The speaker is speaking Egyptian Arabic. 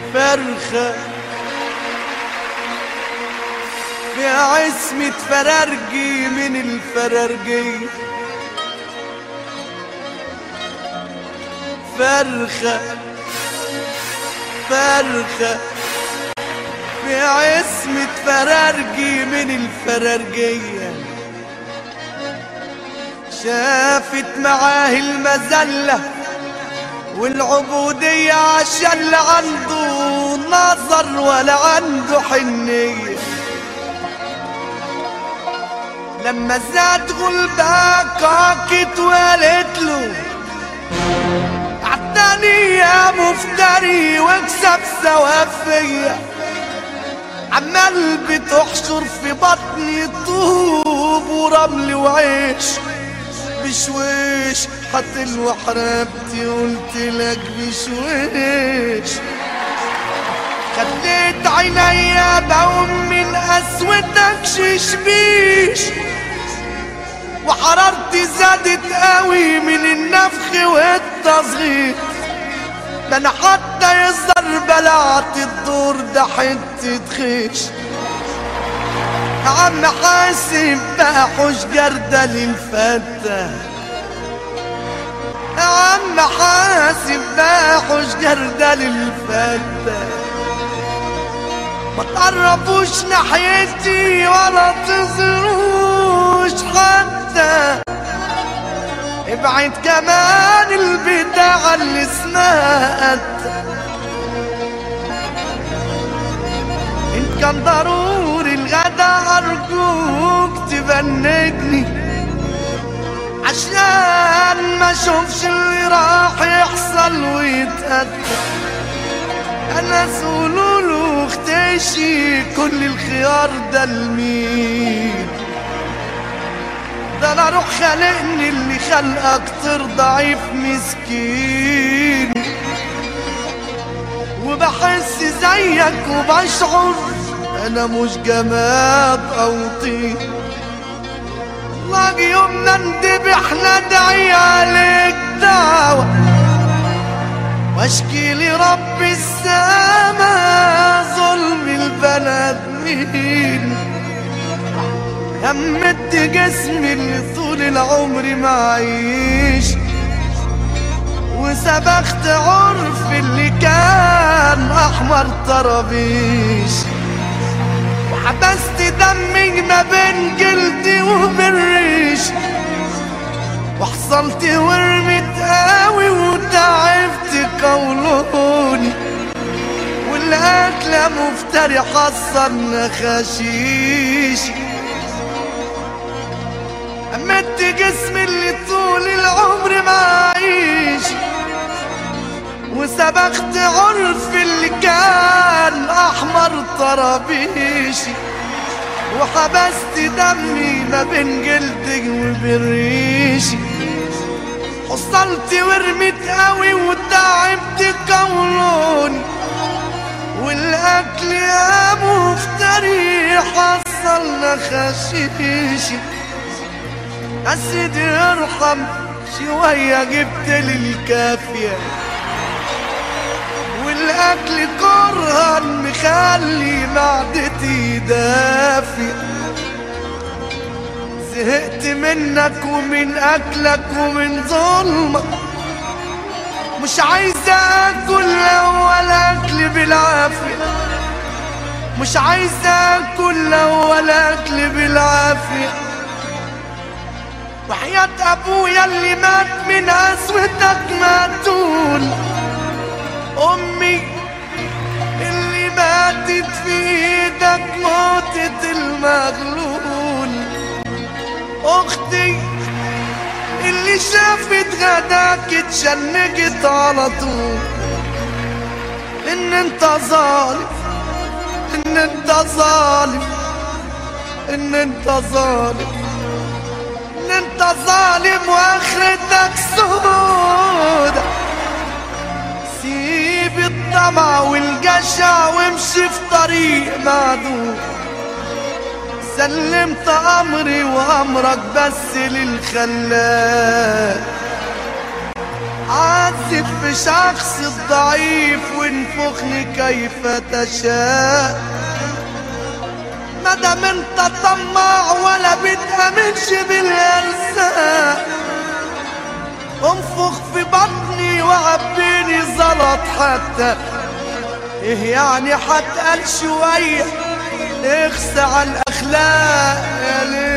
فرخة في عصمة فرارجي من الفرارجي فرخة فرخة في عصمة فرارجي من الفرارجية شافت معاه المذلة والعبودية عشان لا عنده نظر ولا عنده حنية لما زاد غلبك عكت وقالت له عداني يا مفتري واكسب ثواب عمال بتحشر في بطني طوب ورمل وعيش بشويش حتى وحربتي قلت لك بشويش خليت عينيا بقوم من قسوتك ششبيش وحرارتي زادت قوي من النفخ والتصغير ده انا حتى يظهر بلعت الدور ده حتة خيش يا عم حاسب بقى حوش جردة للفتة يا عم حاسب بقى حوش جردة للفتة ما تقربوش ناحيتي ولا تزروش حتى ابعد كمان البتاع اللي اسمها قتة ان كان ضروري الغدا ارجوك تبنجني عشان ما اشوفش اللي راح يحصل ويتأتى انا سولولو اختشي كل الخيار ده لمين ده انا روح خلقني اللي خلقك طير ضعيف مسكين وبحس زيك وبشعر انا مش جماد او طين لاقي يومنا ندبح ندعي عليك دعوة واشكي لرب السما ظلم البنادمين همت جسمي اللي طول العمر معيش وسبخت عرف اللي كان احمر طرابيش وحبست دمي ما بين جلدي وبالريش وحصلت ورمت قوي وتعبت قولوني والاكله مفتري حصلنا خشيش أمدت جسمي اللي طول العمر معيش وسبخت عرف اللي كان أحمر طرابيشي وحبست دمي ما بين جلدي وبريشي حصلت ورمت قوي وتعبت قولوني والأكل يا مفتري حصلنا خشيشي يا سيدي ارحم شوية جبت لي الكافية والأكل كرها مخلي معدتي دافية زهقت منك ومن أكلك ومن ظلمك مش عايزة أكل ولا أكل بالعافية مش عايزة أكل ولا أكل بالعافية وحياة أبويا اللي مات من قسوتك ما تقول أمي اللي ماتت في إيدك موتة المغلول أختي اللي شافت غداك اتشنجت على طول إن أنت ظالم إن أنت ظالم إن أنت ظالم ان انت ظالم واخرتك سودة سيب الطمع والجشع وامشي في طريق معدود سلمت امري وامرك بس للخلاق عذب في شخص الضعيف وانفخني كيف تشاء مدام انت طماع ولا بتأمنش بالارزاق انفخ في بطني وعبيني زلط حتى ايه يعني حتقل شوية اخسى على الاخلاق يا ليل